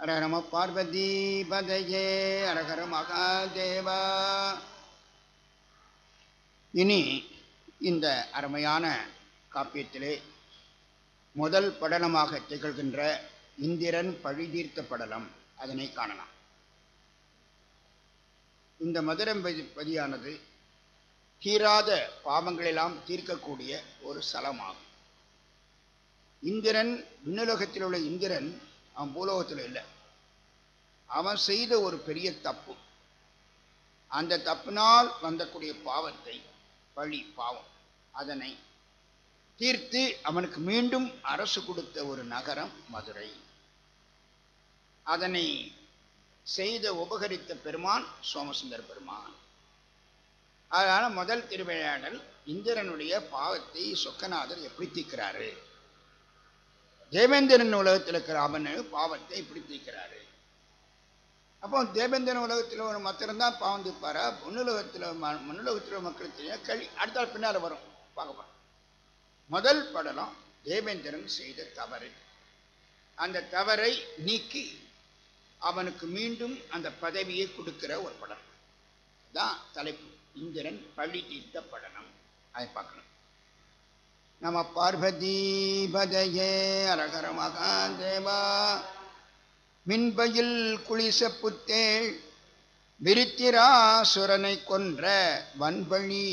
ஹர நம பார்வதி பதையே அரகர மகாதேவா இனி இந்த அருமையான காப்பியத்திலே முதல் படலமாக திகழ்கின்ற இந்திரன் பழிதீர்த்த படலம் அதனை காணலாம் இந்த மதுரம்பதியானது தீராத பாவங்களெல்லாம் தீர்க்கக்கூடிய ஒரு ஸ்தலமாகும் இந்திரன் விண்ணுலகத்தில் உள்ள இந்திரன் அவன் பூலோகத்தில் இல்லை அவன் செய்த ஒரு பெரிய தப்பு அந்த தப்பினால் வந்தக்கூடிய பாவத்தை பழி பாவம் அதனை தீர்த்து அவனுக்கு மீண்டும் அரசு கொடுத்த ஒரு நகரம் மதுரை அதனை செய்த உபகரித்த பெருமான் சோமசுந்தர பெருமான் அதனால முதல் திருவிளையாடல் இந்திரனுடைய பாவத்தை சொக்கநாதர் எப்படி தீர்க்கிறாரு தேவேந்திரன் உலகத்தில் இருக்கிற அவனு பாவத்தை இப்படி தீர்க்கிறாரு அப்போ தேவேந்திரன் உலகத்தில் ஒரு மத்திரம்தான் பாவம் தீர்ப்பாரா பொண்ணுலகத்தில் மண்ணுலகத்தில் மக்கள் தெரியும் கழி அடுத்த பின்னால் வரும் பார்க்க போறோம் முதல் படலம் தேவேந்திரன் செய்த தவறு அந்த தவறை நீக்கி அவனுக்கு மீண்டும் அந்த பதவியை கொடுக்கிற ஒரு படம் தான் தலைப்பு இந்திரன் பழி தீர்த்த படனம் அதை பார்க்கணும் நம பார்வதி பதையே அரகர மகாதேவா மின்பயில் குளிச புத்தேள் விருத்திராசுரனை கொன்ற வன்பழி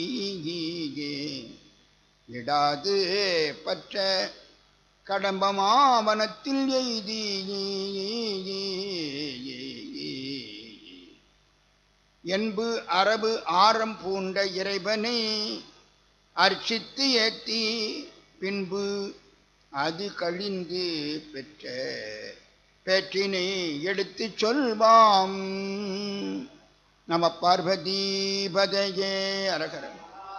விடாது பற்ற கடம்பமாவனத்தில் எய்தி என்பு அரபு ஆரம் பூண்ட இறைவனை அர்ச்சித்து ஏத்தி பின்பு அது கழிந்து பெற்ற பேற்றினை எடுத்து சொல்வாம் நம பார்வதி பதையே அரகரம்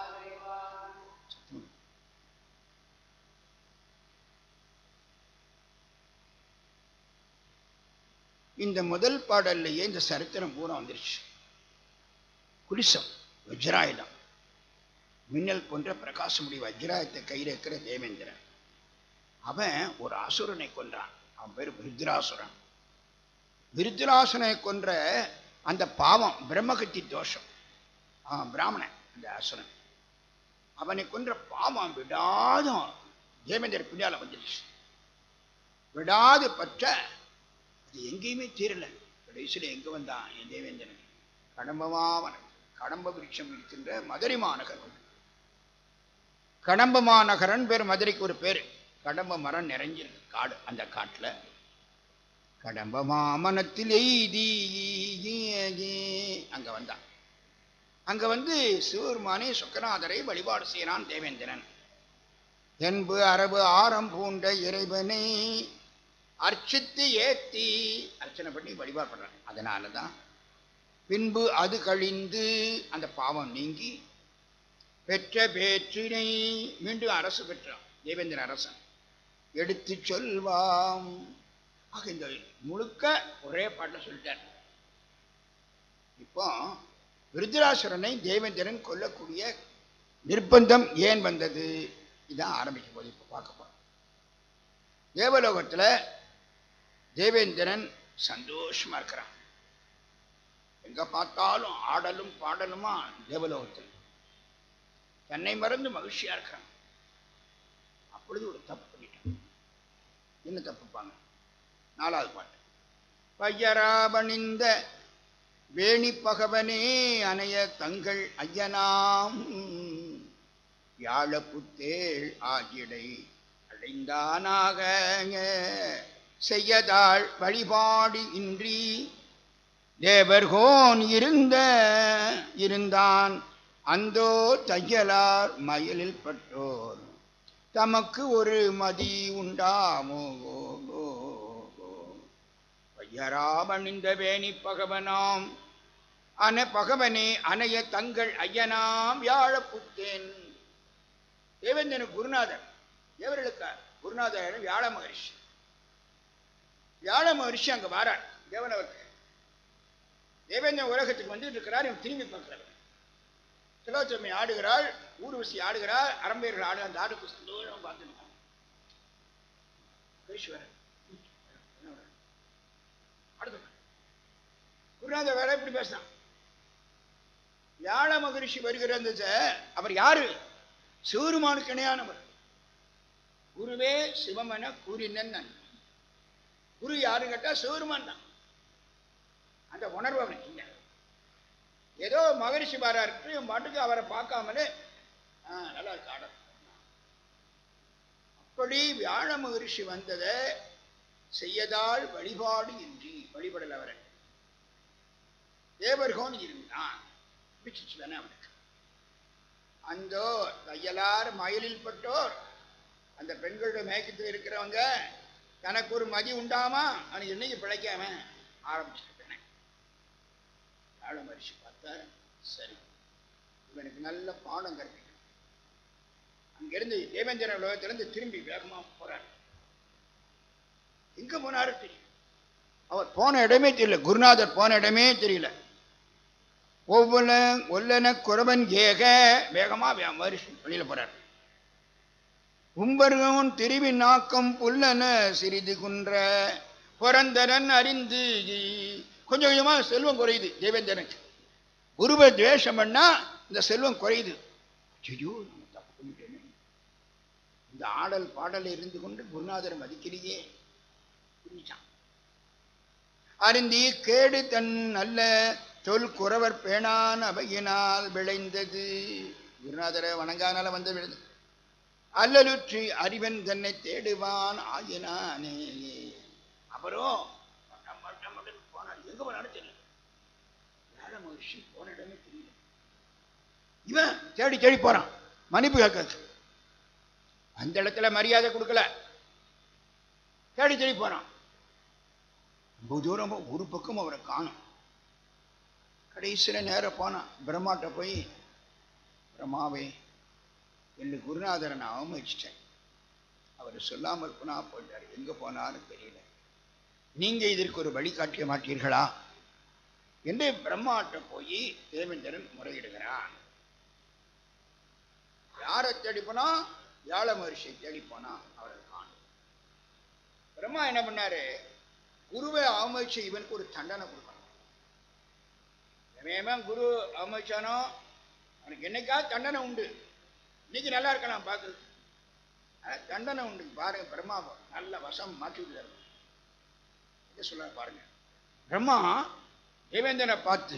இந்த முதல் பாடல்லையே இந்த சரித்திரம் பூரா வந்துருச்சு குடிசம் வஜ்ராயுதம் மின்னல் போன்ற பிரகாசமுடைய வஜ்ராயத்தை கையில் இருக்கிற தேவேந்திரன் அவன் ஒரு அசுரனை கொன்றான் அவன் பேர் விருத்ராசுரன் விருத்ராசுரனை கொன்ற அந்த பாவம் பிரம்மகத்தி தோஷம் அவன் பிராமணன் அந்த அசுரன் அவனை கொன்ற பாவம் விடாதும் தேவேந்திர பின்னால வந்துடுச்சு விடாது பற்ற அது எங்கேயுமே தீரல கடைசியில் எங்க வந்தான் என் தேவேந்திரன் கடம்பமாவன கடம்ப விருட்சம் இருக்கின்ற மதுரை மாநகர் கடம்ப மாநகரன் பேர் மதுரைக்கு ஒரு பேர் கடம்ப மரம் நிறைஞ்சிருக்கு காடு அந்த காட்டுல கடம்ப மாமனத்தில் எய்தி அங்க வந்தான் அங்க வந்து சிவபெருமானே சொக்கநாதரை வழிபாடு செய்யறான் தேவேந்திரன் என்பு அரபு ஆரம் பூண்ட இறைவனை அர்ச்சித்து ஏத்தி அர்ச்சனை பண்ணி வழிபாடு பண்றான் அதனால தான் பின்பு அது கழிந்து அந்த பாவம் நீங்கி பெற்ற பேற்றினை மீண்டும் அரசு பெற்றான் தேவேந்திர அரசன் எடுத்து சொல்வாம் ஆக இந்த முழுக்க ஒரே பாட்டில் சொல்லிட்டார் இப்போ விருத்ராசுரனை தேவேந்திரன் கொல்லக்கூடிய நிர்பந்தம் ஏன் வந்தது இதான் ஆரம்பிக்கும் போது இப்போ பார்க்க போறோம் தேவலோகத்தில் தேவேந்திரன் சந்தோஷமா இருக்கிறான் எங்க பார்த்தாலும் ஆடலும் பாடலுமா தேவலோகத்தில் தன்னை மறந்து மகிழ்ச்சியா இருக்கிறான் அப்பொழுது ஒரு தப்பு பண்ணிட்டான் என்ன தப்புப்பாங்க நாலாவது பாட்டு பையராபணிந்த வேணி பகவனே அணைய தங்கள் ஐயனாம் யாழ புத்தேள் ஆகிடை அடைந்தானாக செய்யதாள் வழிபாடு இன்றி தேவர்கோன் இருந்த இருந்தான் அந்தோ தையலார் மயிலில் பட்டோர் தமக்கு ஒரு மதி உண்டாமோ பையராமணிந்த வேணி பகவனாம் அன பகவனே அணைய தங்கள் ஐயனாம் யாழ புத்தேன் தேவேந்திரன் குருநாதர் தேவர்களுக்கார் குருநாதர் வியாழ மகரிஷி வியாழ மகரிஷி அங்க வாரார் தேவனவருக்கு தேவேந்திரன் உலகத்துக்கு வந்துட்டு இருக்கிறார் இவன் திரும்பி பார்க்கிறார் திலோத்தமை ஆடுகிறாள் ஊர்வசி ஆடுகிறாள் அரம்பேர்கள் ஆடு அந்த ஆடு சந்தோஷம் பார்த்துருக்காங்க ஈஸ்வரன் குருநாதர் வேற இப்படி பேசினான் வியாழ மகரிஷி வருகிற அந்த ச- அவர் யாரு சிவருமானுக்கு இணையானவர் குருவே சிவமன கூறினன் நான் குரு யாரு கேட்டா சிவருமான் தான் அந்த உணர்வு அவனுக்கு இல்லை ஏதோ மகரிஷி பாரா இருக்கு இவன் பாட்டுக்கு அவரை பார்க்காமலே ஆ, நல்லா இருக்கு ஆடல் அப்படி வியாழ மகரிஷி வந்ததை செய்யதால் வழிபாடு இன்றி வழிபடல அவரை தேவர்கோன் இருந்தான் பிடிச்சிச்சு தானே அவனுக்கு அந்தோ தையலார் மயிலில் பட்டோர் அந்த பெண்களுடைய மயக்கத்தில் இருக்கிறவங்க தனக்கு ஒரு மதி உண்டாமா அவனுக்கு என்னைக்கு பிழைக்காம ஆரம்பிச்சுட்டேன் ஆழ மரிச்சு பார்த்தார் சரி இவனுக்கு நல்ல பாடம் கற்பிக்கணும் அங்கிருந்து தேவேந்திர உலகத்திலிருந்து திரும்பி வேகமா போறார் எங்க போனாரு தெரியும் அவர் போன இடமே தெரியல குருநாதர் போன இடமே தெரியல ஒவ்வொரு ஒல்லன குறவன் ஏக வேகமா வே- மரிசி வெளியில போறார் உம்பர்கவன் திருவி நாக்கம் புல்லன சிறிது குன்ற புரந்தரன் அறிந்து கொஞ்சம் கொஞ்சமா செல்வம் குறையுது தேவேந்திரனுக்கு குருவை துவேஷம் பண்ணா இந்த செல்வம் குறையுது ஐயோ நம்ம தப்பு பண்ணிட்டோமே இந்த ஆடல் பாடல் இருந்து கொண்டு குருநாதரை மதிக்கலையே புரிஞ்சான் அருந்தி கேடு தன் நல்ல சொல் குறவர் பேணான் அவையினால் விளைந்தது குருநாதரை வணங்கானால வந்து விழுந்து அல்லலுற்றி அறிவன் தன்னை தேடுவான் ஆயினானே அப்புறம் நம்ம நம்ம போனார் எங்க போனாரு தெரியல வேற மகிழ்ச்சி போன இடமே தெரியல இவன் தேடி தேடி போறான் மன்னிப்பு கேட்காது அந்த இடத்துல மரியாதை கொடுக்கல தேடி தேடி போறான் ரொம்ப தூரம் போ- ஒரு பக்கம் அவரை காணும் கடைசியில் நேரம் போனான் பிரம்மாட்ட போய் பிரம்மாவே என்று குருநாதரை நான் அவமதிச்சிட்டேன் அவர் சொல்லாமல் போனா போயிட்டார் எங்க போனான்னு தெரியல நீங்க இதற்கு ஒரு வழி காட்ட மாட்டீர்களா என்று பிரம்மாட்ட போய் தேவேந்திரன் முறையிடுகிறான் யாரை தேடி போனா வியாழ மகர்ஷியை தேடி போனா அவரை காணும் பிரம்மா என்ன பண்ணாரு குருவை அவமதிச்ச இவனுக்கு ஒரு தண்டனை கொடுக்கணும் எவன் குரு அவமதிச்சானோ அவனுக்கு என்னைக்காவது தண்டனை உண்டு இன்னைக்கு நல்லா இருக்கலாம் பார்க்குறது அஹ் தண்டனை உண்டு பாருங்க பிரம்மா நல்ல வசம் மாற்றி விடுறாரு இதை சொல்ல பாருங்க பிரம்மா தேவேந்திரனை பார்த்து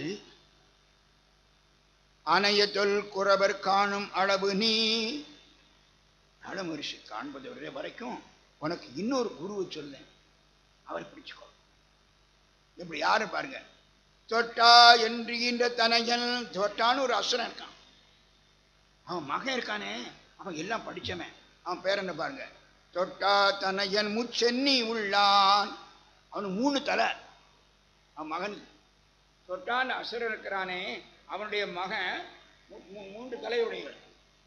அணைய தொல் குறவர் காணும் அளவு நீ நலமரிசி காண்பது வரை வரைக்கும் உனக்கு இன்னொரு குருவை சொல்லேன் அவர் பிடிச்சுக்கோ இப்படி யாரு பாருங்க தொட்டா என்றுகின்ற தனையன் தொட்டான்னு ஒரு அசுரன் இருக்கான் அவன் மகன் இருக்கானே அவன் எல்லாம் படிச்சவன் அவன் பேர் என்ன பாருங்க தொட்டா தனையன் முச்சென்னி உள்ளான் அவனுக்கு மூணு தலை அவன் மகன் தொட்டான் அசுரன் இருக்கிறானே அவனுடைய மகன் மூ- மூ- மூன்று தலையுடையவன்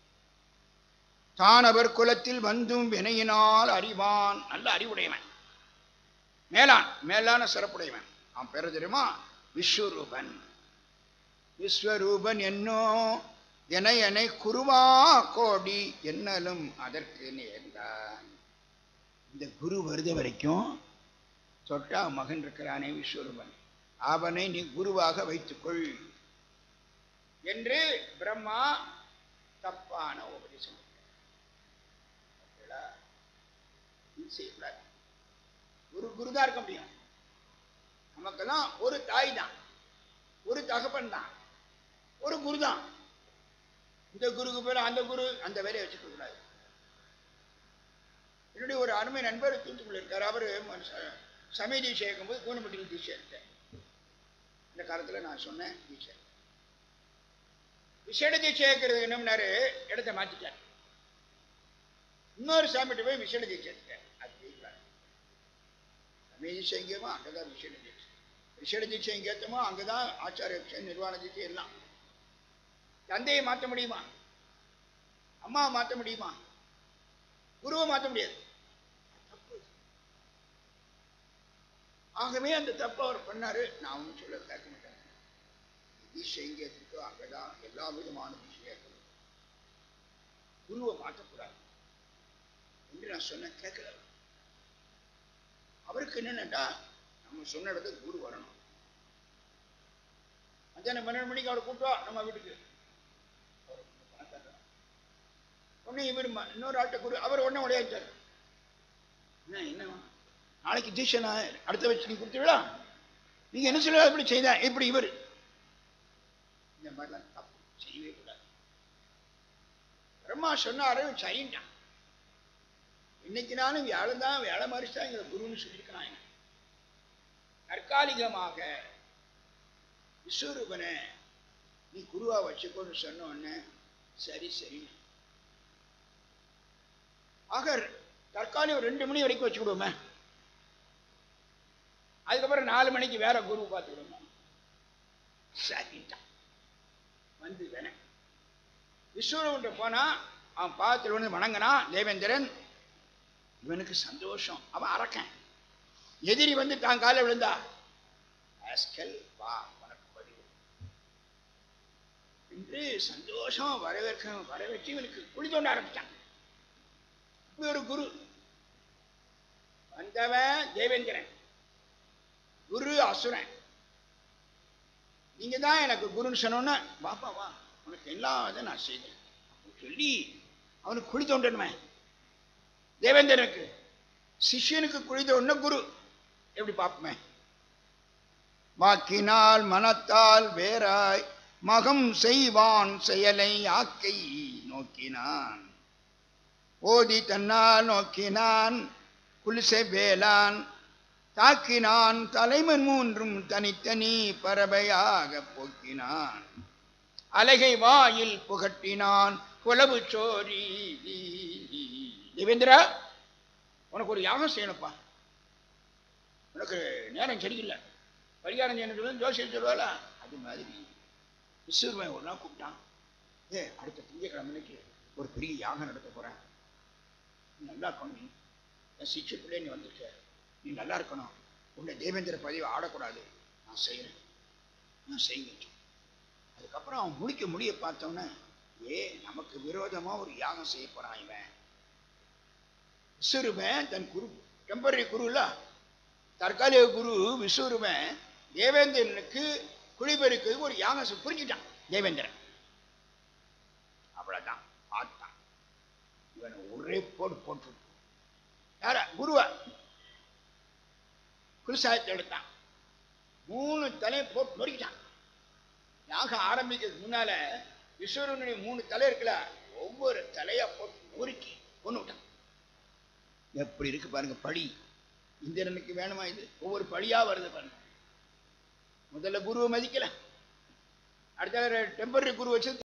தான் அவர் குலத்தில் வந்தும் வினையினால் அறிவான் நல்ல அறிவுடையவன் மேலான் மேலான சிறப்புடையவன் அவன் பேர தெரியுமா விஸ்வரூபன் விஸ்வரூபன் என்னோ என என்னை குருவா கோடி என்னலும் அதற்கு நேர்ந்தான் இந்த குரு வருத வரைக்கும் தொட்டா மகன் இருக்கிறானே விஸ்வரூபன் அவனை நீ குருவாக வைத்துக்கொள் என்று பிரம்மா தப்பான உபதேசம் ஓகேடா? இது செய்யக்கூடாது. குரு குருதான் இருக்க முடியும் நமக்கெல்லாம் ஒரு தாய் தான் ஒரு தகப்பன் தான் ஒரு குரு தான் இந்த குருக்கு பேர் அந்த குரு அந்த வேலையை வச்சுக்க கூடாது என்னுடைய ஒரு அருமை நண்பர் தூத்துக்குள்ள இருக்கார் அவரு ம- சமய சேர்க்கும் போது கூனப்பட்டியில் தீட்சை எடுத்தேன் இந்த காலத்துல நான் சொன்னேன் தீட்சை விசேட தீட்சை ஏற்கிறது என்னம்னாரு இடத்த மாத்திட்டார் இன்னொரு சாமிகிட்ட போய் விசேட தீட்சை எடுத்தேன் அது ஜெயிக்கிறார் சமய தீட்சை எங்கேயுமோ அங்கதான் விசேட தீட்சை விசேட தீட்சை எங்க ஏத்தமோ அங்கதான் ஆச்சாரிய தீட்சை நிர்வாண தீட்சை எல்லாம் தந்தையை மாற்ற முடியுமா அம்மாவை மாற்ற முடியுமா குருவை மாற்ற முடியாது தப்பு. ஆகவே அந்த தப்பு அவர் பண்ணாரு நான் ஒன்றும் சொல்ல கேட்க மாட்டேன் தீட்சை எங்கே இருக்கோ அங்கதான் எல்லா விதமான தீட்சை இருக்கணும் குருவை மாற்றக்கூடாது என்று நான் சொன்னேன் கேட்கல அவர். அவருக்கு என்னன்னுட்டா நம்ம சொன்ன இடத்துக்கு குரு வரணும் மத்தியானம் பன்னெண்டு மணிக்கு அவரை கூப்பிட்டு வா நம்ம வீட்டுக்கு அவர் பணக்காரர். உடனே இவர் ம- இன்னொரு ஆட்டை கொடு அவர் உடனே உடையாச்சார் என்ன என்ன நாளைக்கு தீஷனா அடுத்த வச்சு நீ கொடுத்துடா நீங்க என்ன சொல்ல இப்படி செய்த இப்படி இவர் இந்த மாதிரிலாம் தப்பு செய்யவே கூடாது பிரம்மா சொன்னாரு சரின்ட்டான் இன்னைக்கு நானும் வியாழன் தான் வேலை மாதிரி தான் எங்களை குருன்னு சொல்லியிருக்கிறான் என்ன. தற்காலிகமாக விஸ்வரூபனை நீ குருவா வச்சுக்கோன்னு சொன்ன உடனே சரி சரி ஆக தற்காலிகம் ரெண்டு மணி வரைக்கும் வச்சுக்கிடுவோமே அதுக்கப்புறம் நாலு மணிக்கு வேற குரு பார்த்துக்கிடுவோம் சரிட்டான் வந்து வேண விஸ்வரூபன்ட்ட போனா அவன் பாதத்தில் வந்து வணங்கினான் தேவேந்திரன் இவனுக்கு சந்தோஷம் அவன் அரக்கன் எதிரி வந்து தான் காலை விழுந்தா ஆஸ்கல் வா உனக்கு பதிவு என்று சந்தோஷம் வரவேற்க வரவேற்று இவனுக்கு குழி தோண்ட ஆரம்பிச்சான் இப்படி ஒரு குரு வந்தவன் தேவேந்திரன் குரு அசுரன் நீங்க தான் எனக்கு குருன்னு சொன்னோன்னா பாப்பா வா உனக்கு எல்லாம் இதை நான் செய்தேன் அப்படின்னு சொல்லி அவனுக்கு குழி தோண்டணுமே தேவேந்திரனுக்கு சிஷ்யனுக்கு குழி தோண்டின குரு எப்படி பார்ப்போமே வாக்கினால் மனத்தால் வேறாய் மகம் செய்வான் செயலை ஆக்கை நோக்கினான் ஓதி தன்னால் நோக்கினான் குலிசை வேளான் தாக்கினான் தலைமன் மூன்றும் தனித்தனி பறவையாக போக்கினான் அலகை வாயில் புகட்டினான் குலவு சோரி தேவேந்திரா உனக்கு ஒரு யாகம் செய்யணும்ப்பா உனக்கு நேரம் சரியில்லை பரிகாரம் செய்யணும் சொல்லி ஜோசியம் சொல்லுவாள அது மாதிரி விஸ்வருவன் ஒரு நாள் கூப்பிட்டான் ஏ அடுத்த திங்கக்கிழமைக்கு ஒரு பெரிய யாகம் நடத்த போறேன் நீ நல்லா இருக்கணும் நீ என் சிக்ஷத்திலே நீ வந்திருக்க நீ நல்லா இருக்கணும் உன்னை தேவேந்திர பதிவை ஆடக்கூடாது நான் செய்கிறேன் நான் செய்யுங்க அதுக்கப்புறம் அவன் முடிக்க முடிய பார்த்தோன்னே ஏ நமக்கு விரோதமா ஒரு யாகம் செய்ய போறான் இவன் விஸ்வரூபன் தன் குரு டெம்பரரி குருல தற்காலிக குரு விஸ்வரூபன் தேவேந்திரனுக்கு குடிபெருக்கு ஒரு யாகம் செய்~ புரிஞ்சுட்டான் தேவேந்திரன் அவ்வளவுதான் பார்த்தான் இவனை ஒரே போடு போட்டு யார குருவ குருசாயத்தை எடுத்தான் மூணு தலையை போட்டு நொறுக்கிட்டான் யாகம் ஆரம்பிக்கிறதுக்கு முன்னால விஸ்வரனுடைய மூணு தலை இருக்குல்ல ஒவ்வொரு தலையா போட்டு நொறுக்கி கொண்டு விட்டான் எப்படி இருக்கு பாருங்க பழி இந்திரனுக்கு வேணுமா இது ஒவ்வொரு பழியா வருது பாருங்க முதல்ல குருவை மதிக்கல அடுத்த டெம்பரரி குரு வச்சு